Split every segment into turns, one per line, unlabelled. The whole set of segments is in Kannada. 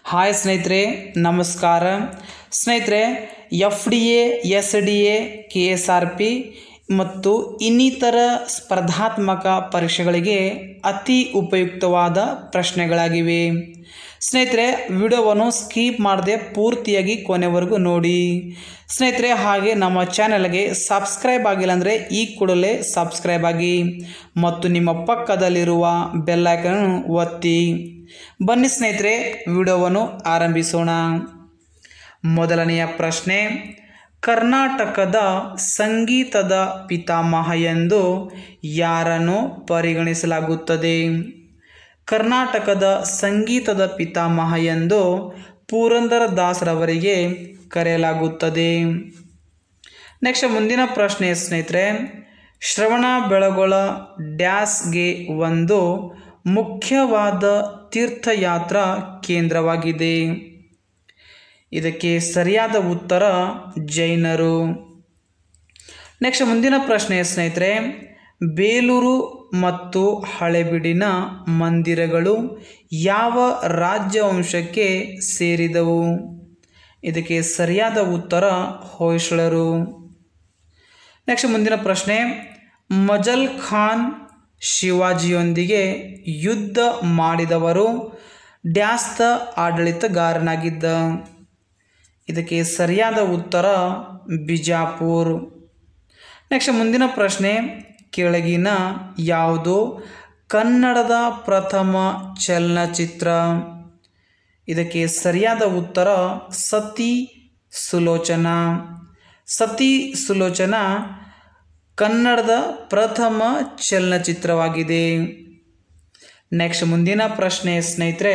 ಹಾಯ್ ಸ್ನೇಹಿತರೆ ನಮಸ್ಕಾರ ಸ್ನೇಹಿತರೆ F D A S D A K S R P ಮತ್ತು ಇನ್ನಿತರ ಸ್ಪರ್ಧಾತ್ಮಕ ಪರೀಕ್ಷೆಗಳಿಗೆ ಅತಿ ಉಪಯುಕ್ತವಾದ ಪ್ರಶ್ನೆಗಳಾಗಿವೆ ಸ್ನೇಹಿತರೆ ವಿಡಿಯೋವನ್ನು ಸ್ಕಿಪ್ ಮಾಡದೆ ಪೂರ್ತಿಯಾಗಿ ಕೊನೆವರೆಗೂ ನೋಡಿ ಸ್ನೇಹಿತರೆ ಹಾಗೆ ನಮ್ಮ ಚಾನೆಲ್ಗೆ ಸಬ್ಸ್ಕ್ರೈಬ್ ಆಗಿಲ್ಲ ಅಂದರೆ ಈ ಕೂಡಲೇ ಸಬ್ಸ್ಕ್ರೈಬ್ ಆಗಿ ಮತ್ತು ನಿಮ್ಮ ಪಕ್ಕದಲ್ಲಿರುವ ಬೆಲ್ಲೈಕನ್ನು ಒತ್ತಿ ಬನ್ನಿ ಸ್ನೇಹಿತರೆ ವಿಡಿಯೋವನ್ನು ಆರಂಭಿಸೋಣ ಮೊದಲನೆಯ ಪ್ರಶ್ನೆ ಕರ್ನಾಟಕದ ಸಂಗೀತದ ಪಿತಾಮಹ ಎಂದು ಯಾರನ್ನು ಪರಿಗಣಿಸಲಾಗುತ್ತದೆ ಕರ್ನಾಟಕದ ಸಂಗೀತದ ಪಿತಾಮಹ ಎಂದು ಪುರಂದರದಾಸರವರಿಗೆ ಕರೆಯಲಾಗುತ್ತದೆ ನೆಕ್ಸ್ಟ್ ಮುಂದಿನ ಪ್ರಶ್ನೆ ಸ್ನೇಹಿತರೆ ಶ್ರವಣ ಬೆಳಗೊಳ ಡ್ಯಾಸ್ಗೆ ಒಂದು ಮುಖ್ಯವಾದ ತೀರ್ಥಯಾತ್ರಾ ಕೇಂದ್ರವಾಗಿದೆ ಇದಕ್ಕೆ ಸರಿಯಾದ ಉತ್ತರ ಜೈನರು ನೆಕ್ಸ್ಟ್ ಮುಂದಿನ ಪ್ರಶ್ನೆ ಸ್ನೇಹಿತರೆ ಬೇಲೂರು ಮತ್ತು ಹಳೆಬೀಡಿನ ಮಂದಿರಗಳು ಯಾವ ರಾಜ್ಯವಂಶಕ್ಕೆ ಸೇರಿದವು ಇದಕ್ಕೆ ಸರಿಯಾದ ಉತ್ತರ ಹೊಯ್ಸಳರು ನೆಕ್ಸ್ಟ್ ಮುಂದಿನ ಪ್ರಶ್ನೆ ಮಜಲ್ ಖಾನ್ ಶಿವಾಜಿಯೊಂದಿಗೆ ಯುದ್ಧ ಮಾಡಿದವರು ಡ್ಯಾಸ್ತ ಆಡಳಿತಗಾರನಾಗಿದ್ದ ಇದಕ್ಕೆ ಸರಿಯಾದ ಉತ್ತರ ಬಿಜಾಪುರ್ ನೆಕ್ಸ್ಟ್ ಮುಂದಿನ ಪ್ರಶ್ನೆ ಕೆಳಗಿನ ಯಾವುದು ಕನ್ನಡದ ಪ್ರಥಮ ಚಲನಚಿತ್ರ ಇದಕ್ಕೆ ಸರಿಯಾದ ಉತ್ತರ ಸತಿ ಸುಲೋಚನ ಸತಿ ಸುಲೋಚನ ಕನ್ನಡದ ಪ್ರಥಮ ಚಲನಚಿತ್ರವಾಗಿದೆ ನೆಕ್ಸ್ಟ್ ಮುಂದಿನ ಪ್ರಶ್ನೆ ಸ್ನೇಹಿತರೆ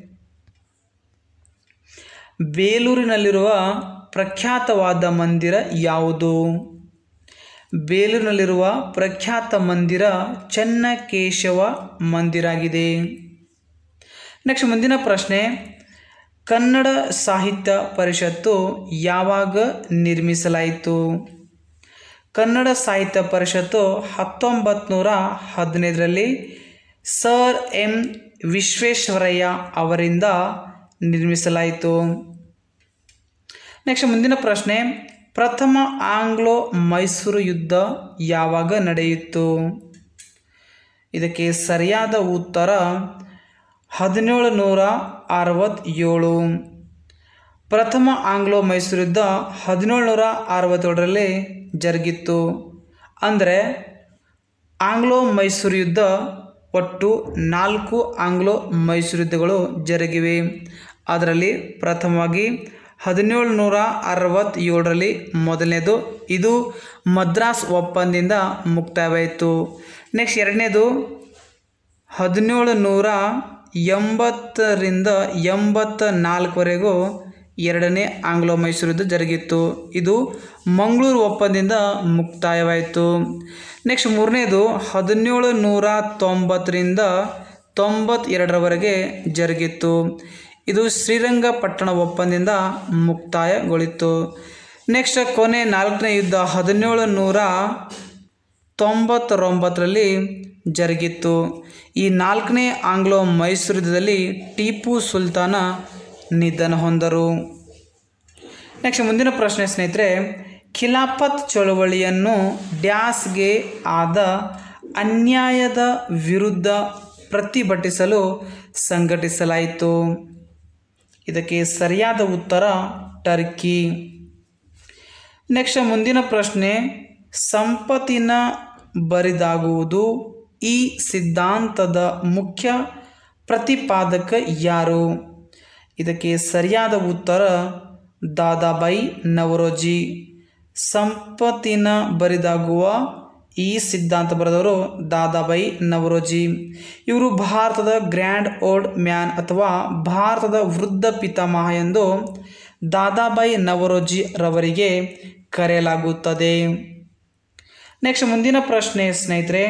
ಬೇಲೂರಿನಲ್ಲಿರುವ ಪ್ರಖ್ಯಾತವಾದ ಮಂದಿರ ಯಾವುದು ಬೇಲೂರಿನಲ್ಲಿರುವ ಪ್ರಖ್ಯಾತ ಮಂದಿರ ಚೆನ್ನಕೇಶವ ಮಂದಿರ ಆಗಿದೆ ನೆಕ್ಸ್ಟ್ ಮುಂದಿನ ಪ್ರಶ್ನೆ ಕನ್ನಡ ಸಾಹಿತ್ಯ ಪರಿಷತ್ತು ಯಾವಾಗ ನಿರ್ಮಿಸಲಾಯಿತು ಕನ್ನಡ ಸಾಹಿತ್ಯ ಪರಿಷತ್ತು ಹತ್ತೊಂಬತ್ತು ನೂರ ಹದಿನೈದರಲ್ಲಿ ಸರ್ ಎಂ ವಿಶ್ವೇಶ್ವರಯ್ಯ ಅವರಿಂದ ನಿರ್ಮಿಸಲಾಯಿತು ನೆಕ್ಸ್ಟ್ ಮುಂದಿನ ಪ್ರಶ್ನೆ ಪ್ರಥಮ ಆಂಗ್ಲೋ ಮೈಸೂರು ಯುದ್ಧ ಯಾವಾಗ ನಡೆಯಿತು ಇದಕ್ಕೆ ಸರಿಯಾದ ಉತ್ತರ ಹದಿನೇಳು ನೂರ ಅರವತ್ತೇಳು ಪ್ರಥಮ ಆಂಗ್ಲೋ ಮೈಸೂರು ಯುದ್ಧ ಹದಿನೇಳು ನೂರ ಅರವತ್ತೇಳರಲ್ಲಿ ಜರುಗಿತ್ತು ಅಂದರೆ ಆಂಗ್ಲೋ ಮೈಸೂರು ಯುದ್ಧ ಒಟ್ಟು ನಾಲ್ಕು ಆಂಗ್ಲೋ ಮೈಸೂರು ಯುದ್ಧಗಳು ಜರುಗಿವೆ ಅದರಲ್ಲಿ ಪ್ರಥಮವಾಗಿ ಹದಿನೇಳು ನೂರ ಅರವತ್ತೇಳರಲ್ಲಿ ಮೊದಲನೇದು ಇದು ಮದ್ರಾಸ್ ಒಪ್ಪಂದದಿಂದ ಮುಕ್ತಾಯವಾಯಿತು ನೆಕ್ಸ್ಟ್ ಎರಡನೇದು ಹದಿನೇಳು ನೂರ ಎಂಬತ್ತರಿಂದ ಎಂಬತ್ತ ನಾಲ್ಕವರೆಗೂ ಎರಡನೇ ಆಂಗ್ಲೋ ಮೈಸೂರು ಯುದ್ಧ ಜರುಗಿತ್ತು ಇದು ಮಂಗಳೂರು ಒಪ್ಪಂದದಿಂದ ಮುಕ್ತಾಯವಾಯಿತು ನೆಕ್ಸ್ಟ್ ಮೂರನೇದು ಹದಿನೇಳು ನೂರ ತೊಂಬತ್ತರಿಂದ ತೊಂಬತ್ತೆರಡರವರೆಗೆ ಜರುಗಿತ್ತು ಇದು ಶ್ರೀರಂಗಪಟ್ಟಣ ಒಪ್ಪಂದದಿಂದ ಮುಕ್ತಾಯಗೊಳಿತು ನೆಕ್ಸ್ಟ್ ಕೊನೆ ನಾಲ್ಕನೇ ಯುದ್ಧ ಹದಿನೇಳು ನೂರ ತೊಂಬತ್ತೊಂಬತ್ತರಲ್ಲಿ ಜರುಗಿತ್ತು ಈ ನಾಲ್ಕನೇ ಆಂಗ್ಲೋ ಮೈಸೂರು ಯುದ್ಧದಲ್ಲಿ ಟಿಪ್ಪು ಸುಲ್ತಾನ ನಿಧನ ಹೊಂದರು ನೆಕ್ಸ್ಟ್ ಮುಂದಿನ ಪ್ರಶ್ನೆ ಸ್ನೇಹಿತರೆ ಖಿಲಾಫತ್ ಚಳವಳಿಯನ್ನು ಡ್ಯಾಸ್ಗೆ ಆದ ಅನ್ಯಾಯದ ವಿರುದ್ಧ ಪ್ರತಿಭಟಿಸಲು ಸಂಘಟಿಸಲಾಯಿತು ಇದಕ್ಕೆ ಸರಿಯಾದ ಉತ್ತರ ಟರ್ಕಿ ನೆಕ್ಸ್ಟ್ ಮುಂದಿನ ಪ್ರಶ್ನೆ ಸಂಪತ್ತಿನ ಬರಿದಾಗುವುದು ಈ ಸಿದ್ಧಾಂತದ ಮುಖ್ಯ ಪ್ರತಿಪಾದಕ ಯಾರು ಇದಕ್ಕೆ ಸರಿಯಾದ ಉತ್ತರ ದಾದಾಬಾಯಿ ನವರೋಜಿ ಸಂಪತ್ತಿನ ಬರಿದಾಗುವ ಈ ಸಿದ್ಧಾಂತ ಬರೆದವರು ದಾದಾಬಾಯಿ ನವರೋಜಿ ಇವರು ಭಾರತದ ಗ್ರ್ಯಾಂಡ್ ಓಲ್ಡ್ ಮ್ಯಾನ್ ಅಥವಾ ಭಾರತದ ವೃದ್ಧ ಪಿತಾಮಹ ಎಂದು ದಾದಾಬಾಯಿ ನವರೋಜಿ ರವರಿಗೆ ಕರೆಯಲಾಗುತ್ತದೆ ನೆಕ್ಸ್ಟ್ ಮುಂದಿನ ಪ್ರಶ್ನೆ ಸ್ನೇಹಿತರೆ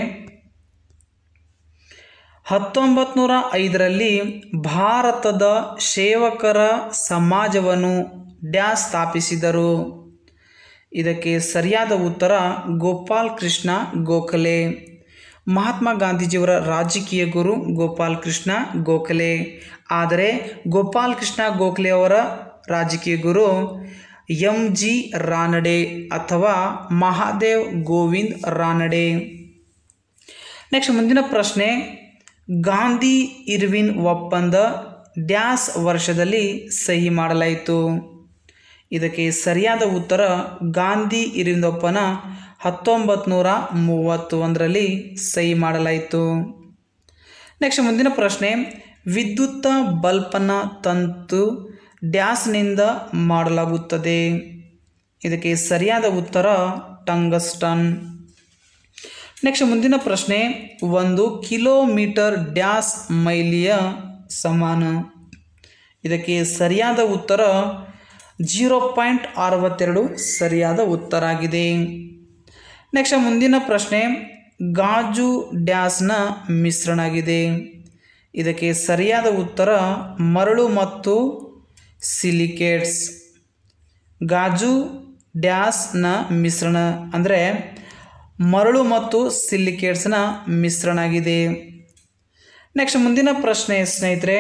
ಹತ್ತೊಂಬತ್ತು ನೂರ ಐದರಲ್ಲಿ ಭಾರತದ ಸೇವಕರ ಸಮಾಜವನ್ನು ಡ್ಯಾಸ್ ಸ್ಥಾಪಿಸಿದರು ಇದಕ್ಕೆ ಸರಿಯಾದ ಉತ್ತರ ಗೋಪಾಲ್ ಕೃಷ್ಣ ಗೋಖಲೆ ಮಹಾತ್ಮ ಗಾಂಧೀಜಿಯವರ ರಾಜಕೀಯ ಗುರು ಗೋಪಾಲ್ ಕೃಷ್ಣ ಗೋಖಲೆ ಆದರೆ ಗೋಪಾಲ್ ಕೃಷ್ಣ ಗೋಖಲೆ ಅವರ ರಾಜಕೀಯ ಗುರು ಎಂ ಜಿ ರಾನಡೆ ಅಥವಾ ಮಹಾದೇವ್ ಗೋವಿಂದ್ ರಾನಡೆ ನೆಕ್ಸ್ಟ್ ಮುಂದಿನ ಪ್ರಶ್ನೆ ಗಾಂಧಿ ಇರ್ವಿನ್ ಒಪ್ಪಂದ ಡ್ಯಾಸ್ ವರ್ಷದಲ್ಲಿ ಸಹಿ ಮಾಡಲಾಯಿತು ಇದಕ್ಕೆ ಸರಿಯಾದ ಉತ್ತರ ಗಾಂಧಿ ಇರ್ವಿನ್ ಒಪ್ಪಂದ ಹತ್ತೊಂಬತ್ತು ನೂರ ಮೂವತ್ತು ಒಂದರಲ್ಲಿ ಸಹಿ ಮಾಡಲಾಯಿತು ನೆಕ್ಸ್ಟ್ ಮುಂದಿನ ಪ್ರಶ್ನೆ ವಿದ್ಯುತ್ ಬಲ್ಪನ ತಂತು ಡ್ಯಾಸ್ನಿಂದ ಮಾಡಲಾಗುತ್ತದೆ ಇದಕ್ಕೆ ಸರಿಯಾದ ಉತ್ತರ ಟಂಗಸ್ಟನ್ ನೆಕ್ಸ್ಟ್ ಮುಂದಿನ ಪ್ರಶ್ನೆ ಒಂದು ಕಿಲೋಮೀಟರ್ ಡ್ಯಾಸ್ ಮೈಲಿಯ ಸಮಾನ ಇದಕ್ಕೆ ಸರಿಯಾದ ಉತ್ತರ ಜೀರೋ ಪಾಯಿಂಟ್ ಅರವತ್ತೆರಡು ಸರಿಯಾದ ಉತ್ತರ ಆಗಿದೆ ನೆಕ್ಸ್ಟ್ ಮುಂದಿನ ಪ್ರಶ್ನೆ ಗಾಜು ಡ್ಯಾಸ್ನ ಮಿಶ್ರಣ ಆಗಿದೆ ಇದಕ್ಕೆ ಸರಿಯಾದ ಉತ್ತರ ಮರಳು ಮತ್ತು ಸಿಲಿಕೇಟ್ಸ್ ಗಾಜು ಡ್ಯಾಸ್ನ ಮಿಶ್ರಣ ಅಂದರೆ ಮರಳು ಮತ್ತು ಸಿಲಿಕೇಟ್ಸ್ನ ಮಿಶ್ರಣ ಆಗಿದೆ ನೆಕ್ಸ್ಟ್ ಮುಂದಿನ ಪ್ರಶ್ನೆ ಸ್ನೇಹಿತರೆ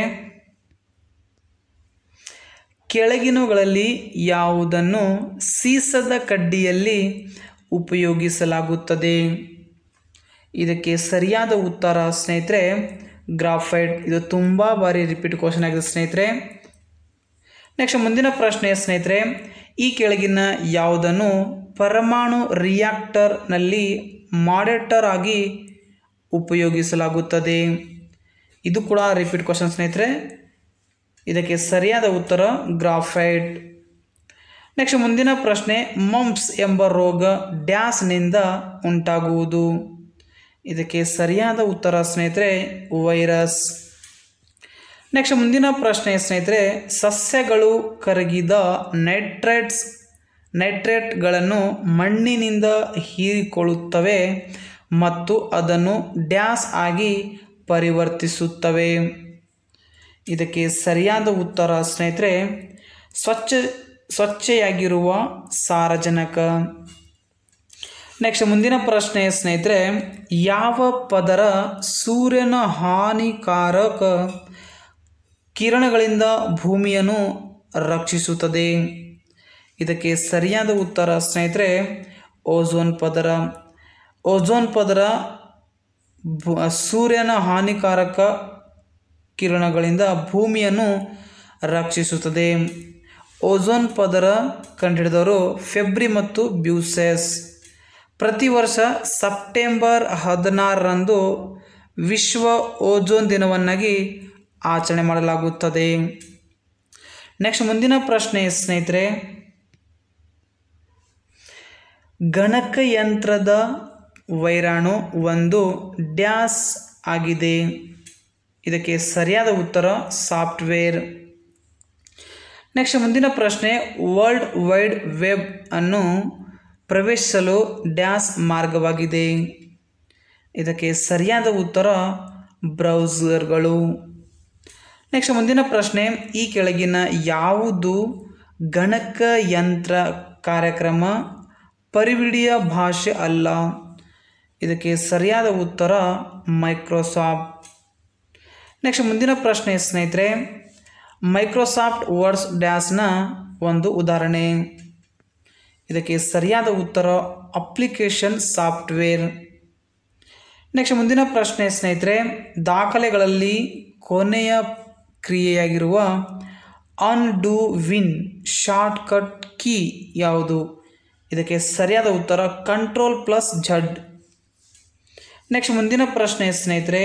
ಕೆಳಗಿನವುಗಳಲ್ಲಿ ಯಾವುದನ್ನು ಸೀಸದ ಕಡ್ಡಿಯಲ್ಲಿ ಉಪಯೋಗಿಸಲಾಗುತ್ತದೆ ಇದಕ್ಕೆ ಸರಿಯಾದ ಉತ್ತರ ಸ್ನೇಹಿತರೆ ಗ್ರಾಫೈಟ್ ಇದು ತುಂಬ ಬಾರಿ ರಿಪೀಟ್ ಕ್ವಶನ್ ಆಗಿದೆ ಸ್ನೇಹಿತರೆ ನೆಕ್ಸ್ಟ್ ಮುಂದಿನ ಪ್ರಶ್ನೆ ಸ್ನೇಹಿತರೆ ಈ ಕೆಳಗಿನ ಯಾವುದನ್ನು ಪರಮಾಣು ರಿಯಾಕ್ಟರ್ನಲ್ಲಿ ಮಾಡೆಟರ್ ಆಗಿ ಉಪಯೋಗಿಸಲಾಗುತ್ತದೆ ಇದು ಕೂಡ ರಿಪೀಟ್ ಕ್ವಶನ್ ಸ್ನೇಹಿತರೆ ಇದಕ್ಕೆ ಸರಿಯಾದ ಉತ್ತರ ಗ್ರಾಫೈಟ್ ನೆಕ್ಸ್ಟ್ ಮುಂದಿನ ಪ್ರಶ್ನೆ ಮಂಪ್ಸ್ ಎಂಬ ರೋಗ ಡ್ಯಾಸ್ನಿಂದ ಉಂಟಾಗುವುದು ಇದಕ್ಕೆ ಸರಿಯಾದ ಉತ್ತರ ಸ್ನೇಹಿತರೆ ವೈರಸ್ ನೆಕ್ಸ್ಟ್ ಮುಂದಿನ ಪ್ರಶ್ನೆ ಸ್ನೇಹಿತರೆ ಸಸ್ಯಗಳು ಕರಗಿದ ನೈಟ್ರೇಟ್ಸ್ ನೈಟ್ರೇಟ್ಗಳನ್ನು ಮಣ್ಣಿನಿಂದ ಹೀರಿಕೊಳ್ಳುತ್ತವೆ ಮತ್ತು ಅದನ್ನು ಡ್ಯಾಸ್ ಆಗಿ ಪರಿವರ್ತಿಸುತ್ತವೆ ಇದಕ್ಕೆ ಸರಿಯಾದ ಉತ್ತರ ಸ್ನೇಹಿತರೆ ಸ್ವಚ್ಛ ಸ್ವಚ್ಛೆಯಾಗಿರುವ ಸಾರಜನಕ ನೆಕ್ಸ್ಟ್ ಮುಂದಿನ ಪ್ರಶ್ನೆ ಸ್ನೇಹಿತರೆ ಯಾವ ಪದರ ಸೂರ್ಯನ ಹಾನಿಕಾರಕ ಕಿರಣಗಳಿಂದ ಭೂಮಿಯನ್ನು ರಕ್ಷಿಸುತ್ತದೆ ಇದಕ್ಕೆ ಸರಿಯಾದ ಉತ್ತರ ಸ್ನೇಹಿತರೆ ಓಝೋನ್ ಪದರ ಓಝೋನ್ ಪದರ ಭೂ ಸೂರ್ಯನ ಹಾನಿಕಾರಕ ಕಿರಣಗಳಿಂದ ಭೂಮಿಯನ್ನು ರಕ್ಷಿಸುತ್ತದೆ ಓಝೋನ್ ಪದರ ಕಂಡುಹಿಡಿದವರು ಫೆಬ್ರಿ ಮತ್ತು ಬ್ಯೂಸೆಸ್ ಪ್ರತಿ ವರ್ಷ ಸೆಪ್ಟೆಂಬರ್ ಹದಿನಾರರಂದು ವಿಶ್ವ ಓಝೋನ್ ದಿನವನ್ನಾಗಿ ಆಚರಣೆ ಮಾಡಲಾಗುತ್ತದೆ ನೆಕ್ಸ್ಟ್ ಮುಂದಿನ ಪ್ರಶ್ನೆ ಸ್ನೇಹಿತರೆ ಗಣಕಯಂತ್ರದ ವೈರಾಣು ಒಂದು ಡ್ಯಾಸ್ ಆಗಿದೆ ಇದಕ್ಕೆ ಸರಿಯಾದ ಉತ್ತರ ಸಾಫ್ಟ್ವೇರ್ ನೆಕ್ಸ್ಟ್ ಮುಂದಿನ ಪ್ರಶ್ನೆ ವರ್ಲ್ಡ್ ವೈಡ್ ವೆಬ್ ಅನ್ನು ಪ್ರವೇಶಿಸಲು ಡ್ಯಾಸ್ ಮಾರ್ಗವಾಗಿದೆ ಇದಕ್ಕೆ ಸರಿಯಾದ ಉತ್ತರ ಬ್ರೌಸರ್ಗಳು ನೆಕ್ಸ್ಟ್ ಮುಂದಿನ ಪ್ರಶ್ನೆ ಈ ಕೆಳಗಿನ ಯಾವುದು ಗಣಕಯಂತ್ರ ಕಾರ್ಯಕ್ರಮ ಪರಿವಿಡಿಯ ಭಾಷೆ ಅಲ್ಲ ಇದಕ್ಕೆ ಸರಿಯಾದ ಉತ್ತರ ಮೈಕ್ರೋಸಾಫ್ಟ್ ನೆಕ್ಸ್ಟ್ ಮುಂದಿನ ಪ್ರಶ್ನೆ ಸ್ನೇಹಿತರೆ ಮೈಕ್ರೋಸಾಫ್ಟ್ ವರ್ಡ್ಸ್ ಡ್ಯಾಸ್ನ ಒಂದು ಉದಾಹರಣೆ ಇದಕ್ಕೆ ಸರಿಯಾದ ಉತ್ತರ ಅಪ್ಲಿಕೇಶನ್ ಸಾಫ್ಟ್ವೇರ್ ನೆಕ್ಸ್ಟ್ ಮುಂದಿನ ಪ್ರಶ್ನೆ ಸ್ನೇಹಿತರೆ ದಾಖಲೆಗಳಲ್ಲಿ ಕೊನೆಯ ಕ್ರಿಯೆಯಾಗಿರುವ undo win shortcut key ಯಾವುದು ಇದಕ್ಕೆ ಸರಿಯಾದ ಉತ್ತರ ಕಂಟ್ರೋಲ್ ಪ್ಲಸ್ ಝಡ್ ನೆಕ್ಸ್ಟ್ ಮುಂದಿನ ಪ್ರಶ್ನೆ ಸ್ನೇಹಿತರೆ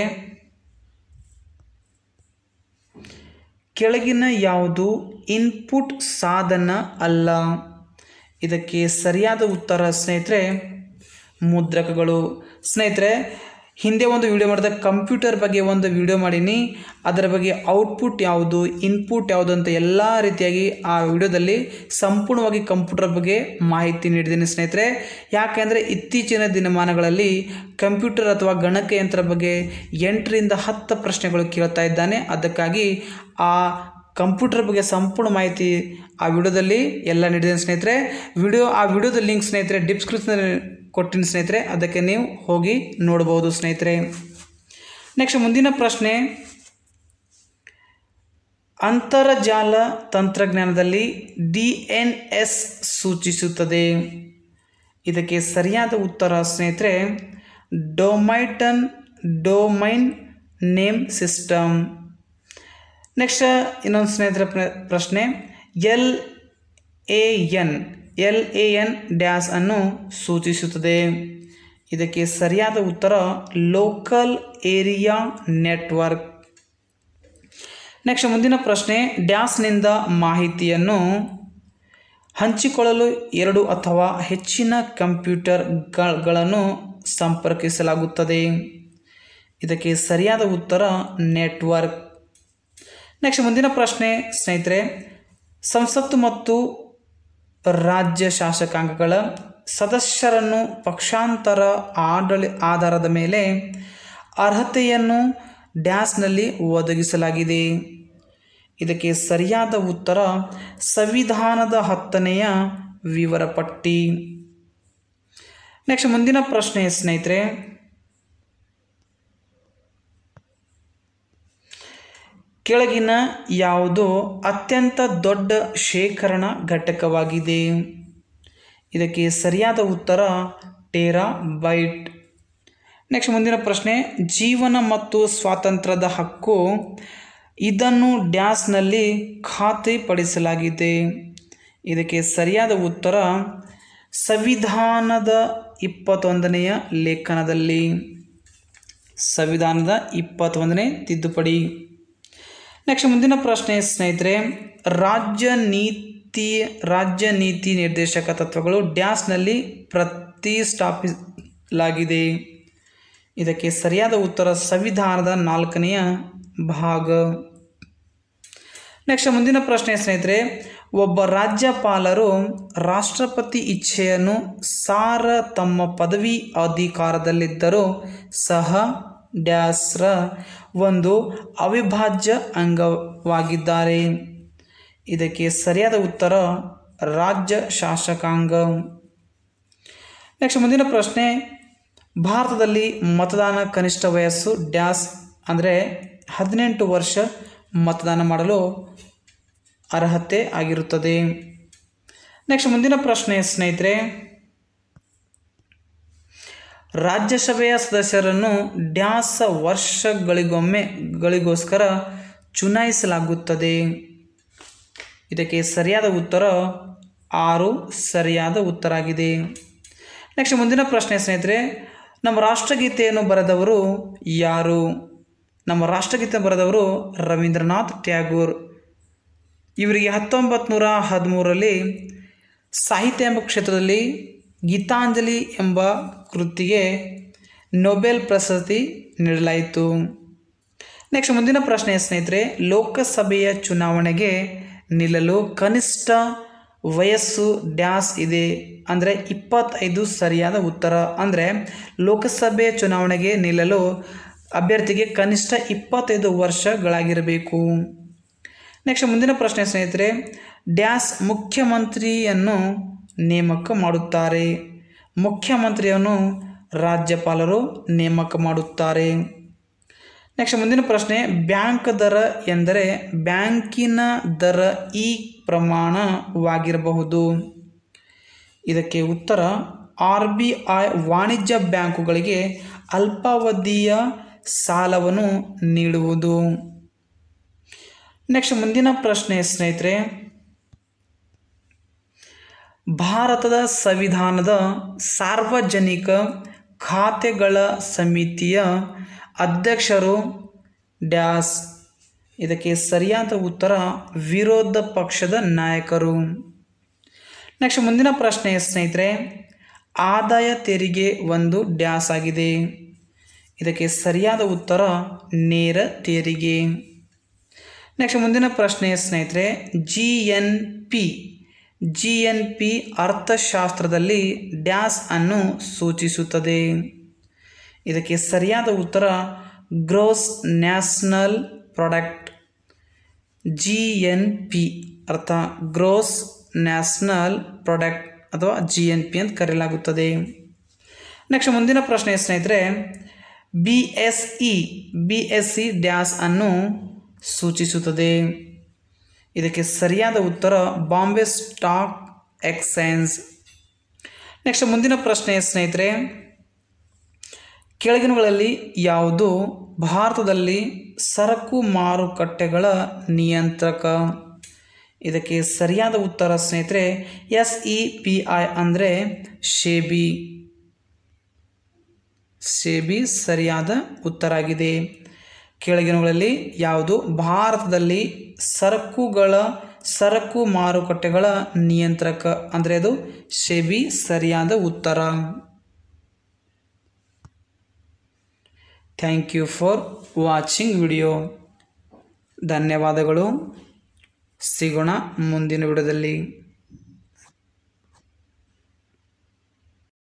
ಕೆಳಗಿನ ಯಾವುದು ಇನ್ಪುಟ್ ಸಾಧನ ಅಲ್ಲ ಇದಕ್ಕೆ ಸರಿಯಾದ ಉತ್ತರ ಸ್ನೇಹಿತರೆ ಮುದ್ರಕಗಳು ಸ್ನೇಹಿತರೆ ಹಿಂದೆ ಒಂದು ವಿಡಿಯೋ ಮಾಡಿದ ಕಂಪ್ಯೂಟರ್ ಬಗ್ಗೆ ಒಂದು ವಿಡಿಯೋ ಮಾಡೀನಿ ಅದರ ಬಗ್ಗೆ ಔಟ್ಪುಟ್ ಯಾವುದು ಇನ್ಪುಟ್ ಯಾವುದು ಅಂತ ಎಲ್ಲ ರೀತಿಯಾಗಿ ಆ ವಿಡಿಯೋದಲ್ಲಿ ಸಂಪೂರ್ಣವಾಗಿ ಕಂಪ್ಯೂಟರ್ ಬಗ್ಗೆ ಮಾಹಿತಿ ನೀಡಿದ್ದೀನಿ ಸ್ನೇಹಿತರೆ ಯಾಕೆಂದರೆ ಇತ್ತೀಚಿನ ದಿನಮಾನಗಳಲ್ಲಿ ಕಂಪ್ಯೂಟರ್ ಅಥವಾ ಗಣಕಯಂತ್ರ ಬಗ್ಗೆ ಎಂಟರಿಂದ ಹತ್ತು ಪ್ರಶ್ನೆಗಳು ಕೇಳ್ತಾ ಇದ್ದಾನೆ ಅದಕ್ಕಾಗಿ ಆ ಕಂಪ್ಯೂಟರ್ ಬಗ್ಗೆ ಸಂಪೂರ್ಣ ಮಾಹಿತಿ ಆ ವಿಡಿಯೋದಲ್ಲಿ ಎಲ್ಲ ನೀಡಿದ್ದೇನೆ ಸ್ನೇಹಿತರೆ ವಿಡಿಯೋ ಆ ವಿಡಿಯೋದ ಲಿಂಕ್ ಸ್ನೇಹಿತರೆ ಡಿಸ್ಕ್ರಿಪ್ಷನ್ ಕೊಟ್ಟಿನಿ ಸ್ನೇಹಿತರೆ ಅದಕ್ಕೆ ನೀವು ಹೋಗಿ ನೋಡ್ಬೋದು ಸ್ನೇಹಿತರೆ ನೆಕ್ಸ್ಟ್ ಮುಂದಿನ ಪ್ರಶ್ನೆ ಅಂತರ್ಜಾಲ ತಂತ್ರಜ್ಞಾನದಲ್ಲಿ ಡಿ ಎನ್ ಎಸ್ ಸೂಚಿಸುತ್ತದೆ ಇದಕ್ಕೆ ಸರಿಯಾದ ಉತ್ತರ ಸ್ನೇಹಿತರೆ domain domain name system next ಇನ್ನೊಂದು ಸ್ನೇಹಿತರ ಪ್ರ- ಪ್ರಶ್ನೆ L A N L A N dash ಅನ್ನು ಸೂಚಿಸುತ್ತದೆ ಇದಕ್ಕೆ ಸರಿಯಾದ ಉತ್ತರ ಲೋಕಲ್ ಏರಿಯಾ ನೆಟ್ವರ್ಕ್ ನೆಕ್ಸ್ಟ್ ಮುಂದಿನ ಪ್ರಶ್ನೆ ಡ್ಯಾಸ್ನಿಂದ ಮಾಹಿತಿಯನ್ನು ಹಂಚಿಕೊಳ್ಳಲು ಎರಡು ಅಥವಾ ಹೆಚ್ಚಿನ ಕಂಪ್ಯೂಟರ್ಗಳನ್ನು ಸಂಪರ್ಕಿಸಲಾಗುತ್ತದೆ ಇದಕ್ಕೆ ಸರಿಯಾದ ಉತ್ತರ ನೆಟ್ವರ್ಕ್ ನೆಕ್ಸ್ಟ್ ಮುಂದಿನ ಪ್ರಶ್ನೆ ಸ್ನೇಹಿತರೆ ಸಂಸತ್ತು ಮತ್ತು ರಾಜ್ಯ ಶಾಸಕಾಂಗಗಳ ಸದಸ್ಯರನ್ನು ಪಕ್ಷಾಂತರ ಆಡಳಿ ಆಧಾರದ ಮೇಲೆ ಅರ್ಹತೆಯನ್ನು ಡ್ಯಾಸ್ನಲ್ಲಿ ಒದಗಿಸಲಾಗಿದೆ ಇದಕ್ಕೆ ಸರಿಯಾದ ಉತ್ತರ ಸಂವಿಧಾನದ ಹತ್ತನೆಯ ವಿವರ ಪಟ್ಟಿ ನೆಕ್ಸ್ಟ್ ಮುಂದಿನ ಪ್ರಶ್ನೆ ಸ್ನೇಹಿತರೆ ಕೆಳಗಿನ ಯಾವುದು ಅತ್ಯಂತ ದೊಡ್ಡ ಶೇಖರಣಾ ಘಟಕವಾಗಿದೆ ಇದಕ್ಕೆ ಸರಿಯಾದ ಉತ್ತರ ಟೇರಾ ಬೈಟ್ ನೆಕ್ಸ್ಟ್ ಮುಂದಿನ ಪ್ರಶ್ನೆ ಜೀವನ ಮತ್ತು ಸ್ವಾತಂತ್ರ್ಯದ ಹಕ್ಕು ಇದನ್ನು ಡ್ಯಾಸ್ನಲ್ಲಿ ಖಾತ್ರಿಪಡಿಸಲಾಗಿದೆ ಇದಕ್ಕೆ ಸರಿಯಾದ ಉತ್ತರ ಸಂವಿಧಾನದ ಇಪ್ಪತ್ತೊಂದನೆಯ ಲೇಖನದಲ್ಲಿ ಸಂವಿಧಾನದ ಇಪ್ಪತ್ತೊಂದನೇ ತಿದ್ದುಪಡಿ ನೆಕ್ಸ್ಟ್ ಮುಂದಿನ ಪ್ರಶ್ನೆ ಸ್ನೇಹಿತರೆ ರಾಜ್ಯ ನೀತಿ ರಾಜ್ಯ ನೀತಿ ನಿರ್ದೇಶಕ ತತ್ವಗಳು ಡ್ಯಾಸ್ನಲ್ಲಿ ಪ್ರತಿಷ್ಠಾಪಿಸಲಾಗಿದೆ ಇದಕ್ಕೆ ಸರಿಯಾದ ಉತ್ತರ ಸಂವಿಧಾನದ ನಾಲ್ಕನೆಯ ಭಾಗ ನೆಕ್ಸ್ಟ್ ಮುಂದಿನ ಪ್ರಶ್ನೆ ಸ್ನೇಹಿತರೆ ಒಬ್ಬ ರಾಜ್ಯಪಾಲರು ರಾಷ್ಟ್ರಪತಿ ಇಚ್ಛೆಯನ್ನು ಸಾರ ತಮ್ಮ ಪದವಿ ಅಧಿಕಾರದಲ್ಲಿದ್ದರೂ ಸಹ ಡ್ಯಾಸ್ರ ಒಂದು ಅವಿಭಾಜ್ಯ ಅಂಗವಾಗಿದ್ದಾರೆ ಇದಕ್ಕೆ ಸರಿಯಾದ ಉತ್ತರ ರಾಜ್ಯ ಶಾಸಕಾಂಗ ನೆಕ್ಸ್ಟ್ ಮುಂದಿನ ಪ್ರಶ್ನೆ ಭಾರತದಲ್ಲಿ ಮತದಾನ ಕನಿಷ್ಠ ವಯಸ್ಸು ಡ್ಯಾಸ್ ಅಂದರೆ ಹದಿನೆಂಟು ವರ್ಷ ಮತದಾನ ಮಾಡಲು ಅರ್ಹತೆ ಆಗಿರುತ್ತದೆ ನೆಕ್ಸ್ಟ್ ಮುಂದಿನ ಪ್ರಶ್ನೆ ಸ್ನೇಹಿತರೆ ರಾಜ್ಯಸಭೆಯ ಸದಸ್ಯರನ್ನು ಡ್ಯಾಸ್ ವರ್ಷಗಳಿಗೊಮ್ಮೆ ಗಳಿಗೋಸ್ಕರ ಚುನಾಯಿಸಲಾಗುತ್ತದೆ ಇದಕ್ಕೆ ಸರಿಯಾದ ಉತ್ತರ ಆರು ಸರಿಯಾದ ಉತ್ತರ ಆಗಿದೆ ನೆಕ್ಸ್ಟ್ ಮುಂದಿನ ಪ್ರಶ್ನೆ ಸ್ನೇಹಿತರೆ ನಮ್ಮ ರಾಷ್ಟ್ರಗೀತೆಯನ್ನು ಬರೆದವರು ಯಾರು ನಮ್ಮ ರಾಷ್ಟ್ರಗೀತೆ ಬರೆದವರು ರವೀಂದ್ರನಾಥ್ ಟ್ಯಾಗೂರ್ ಇವರಿಗೆ ಹತ್ತೊಂಬತ್ತು ನೂರ ಹದಿಮೂರರಲ್ಲಿ ಸಾಹಿತ್ಯ ಎಂಬ ಕ್ಷೇತ್ರದಲ್ಲಿ ಗೀತಾಂಜಲಿ ಎಂಬ ಕೃತಿಗೆ ನೊಬೆಲ್ ಪ್ರಶಸ್ತಿ ನೀಡಲಾಯಿತು ನೆಕ್ಸ್ಟ್ ಮುಂದಿನ ಪ್ರಶ್ನೆ ಸ್ನೇಹಿತರೆ ಲೋಕಸಭೆಯ ಚುನಾವಣೆಗೆ ನಿಲ್ಲಲು ಕನಿಷ್ಠ ವಯಸ್ಸು ಡ್ಯಾಸ್ ಇದೆ ಅಂದರೆ ಇಪ್ಪತ್ತೈದು ಸರಿಯಾದ ಉತ್ತರ ಅಂದರೆ ಲೋಕಸಭೆ ಚುನಾವಣೆಗೆ ನಿಲ್ಲಲು ಅಭ್ಯರ್ಥಿಗೆ ಕನಿಷ್ಠ ಇಪ್ಪತ್ತೈದು ವರ್ಷಗಳಾಗಿರಬೇಕು ನೆಕ್ಸ್ಟ್ ಮುಂದಿನ ಪ್ರಶ್ನೆ ಸ್ನೇಹಿತರೆ ಡ್ಯಾಸ್ ಮುಖ್ಯಮಂತ್ರಿಯನ್ನು ನೇಮಕ ಮಾಡುತ್ತಾರೆ ಮುಖ್ಯಮಂತ್ರಿಯನ್ನು ರಾಜ್ಯಪಾಲರು ನೇಮಕ ಮಾಡುತ್ತಾರೆ ನೆಕ್ಸ್ಟ್ ಮುಂದಿನ ಪ್ರಶ್ನೆ ಬ್ಯಾಂಕ್ ದರ ಎಂದರೆ ಬ್ಯಾಂಕಿನ ದರ ಈ ಪ್ರಮಾಣವಾಗಿರಬಹುದು ಇದಕ್ಕೆ ಉತ್ತರ ಆರ್ ಬಿ ಐ ವಾಣಿಜ್ಯ ಬ್ಯಾಂಕುಗಳಿಗೆ ಅಲ್ಪಾವಧಿಯ ಸಾಲವನ್ನು ನೀಡುವುದು ನೆಕ್ಸ್ಟ್ ಮುಂದಿನ ಪ್ರಶ್ನೆ ಸ್ನೇಹಿತರೆ ಭಾರತದ ಸಂವಿಧಾನದ ಸಾರ್ವಜನಿಕ ಖಾತೆಗಳ ಸಮಿತಿಯ ಅಧ್ಯಕ್ಷರು ಡ್ಯಾಸ್ ಇದಕ್ಕೆ ಸರಿಯಾದ ಉತ್ತರ ವಿರೋಧ ಪಕ್ಷದ ನಾಯಕರು ನೆಕ್ಸ್ಟ್ ಮುಂದಿನ ಪ್ರಶ್ನೆ ಸ್ನೇಹಿತರೆ ಆದಾಯ ತೆರಿಗೆ ಒಂದು ಡ್ಯಾಸ್ ಆಗಿದೆ ಇದಕ್ಕೆ ಸರಿಯಾದ ಉತ್ತರ ನೇರ ತೆರಿಗೆ ನೆಕ್ಸ್ಟ್ ಮುಂದಿನ ಪ್ರಶ್ನೆ ಸ್ನೇಹಿತರೆ G N P G N P ಅರ್ಥಶಾಸ್ತ್ರದಲ್ಲಿ ಡ್ಯಾಸ್ ಅನ್ನು ಸೂಚಿಸುತ್ತದೆ ಇದಕ್ಕೆ ಸರಿಯಾದ ಉತ್ತರ gross national product G N P ಅರ್ಥ ಗ್ರೋಸ್ ನ್ಯಾಷನಲ್ ಪ್ರಾಡಕ್ಟ್ ಅಥವಾ ಜಿ ಎನ್ ಪಿ ಅಂತ ಕರೆಯಲಾಗುತ್ತದೆ ನೆಕ್ಸ್ಟ್ ಮುಂದಿನ ಪ್ರಶ್ನೆ ಸ್ನೇಹಿತರೆ B S E B S C dash ಅನ್ನು ಸೂಚಿಸುತ್ತದೆ ಇದಕ್ಕೆ ಸರಿಯಾದ ಉತ್ತರ ಬಾಂಬೆ ಸ್ಟಾಕ್ ಎಕ್ಸ್ಚೇಂಜ್ ನೆಕ್ಸ್ಟ್ ಮುಂದಿನ ಪ್ರಶ್ನೆ ಸ್ನೇಹಿತರೆ ಕೆಳಗಿನಗಳಲ್ಲಿ ಯಾವುದು ಭಾರತದಲ್ಲಿ ಸರಕು ಮಾರುಕಟ್ಟೆಗಳ ನಿಯಂತ್ರಕ ಇದಕ್ಕೆ ಸರಿಯಾದ ಉತ್ತರ ಸ್ನೇಹಿತರೆ ಎಸ್ ಇ ಪಿ ಐ ಅಂದರೆ ಶೇಬಿ ಶೇಬಿ ಸರಿಯಾದ ಉತ್ತರ ಆಗಿದೆ ಕೆಳಗಿನಗಳಲ್ಲಿ ಯಾವುದು ಭಾರತದಲ್ಲಿ ಸರಕುಗಳ ಸರಕು ಮಾರುಕಟ್ಟೆಗಳ ನಿಯಂತ್ರಕ ಅಂದರೆ ಅದು ಶೆಬಿ ಸರಿಯಾದ ಉತ್ತರ thank you for watching video ಧನ್ಯವಾದಗಳು ಸಿಗೋಣ ಮುಂದಿನ ವಿಡಿಯೋದಲ್ಲಿ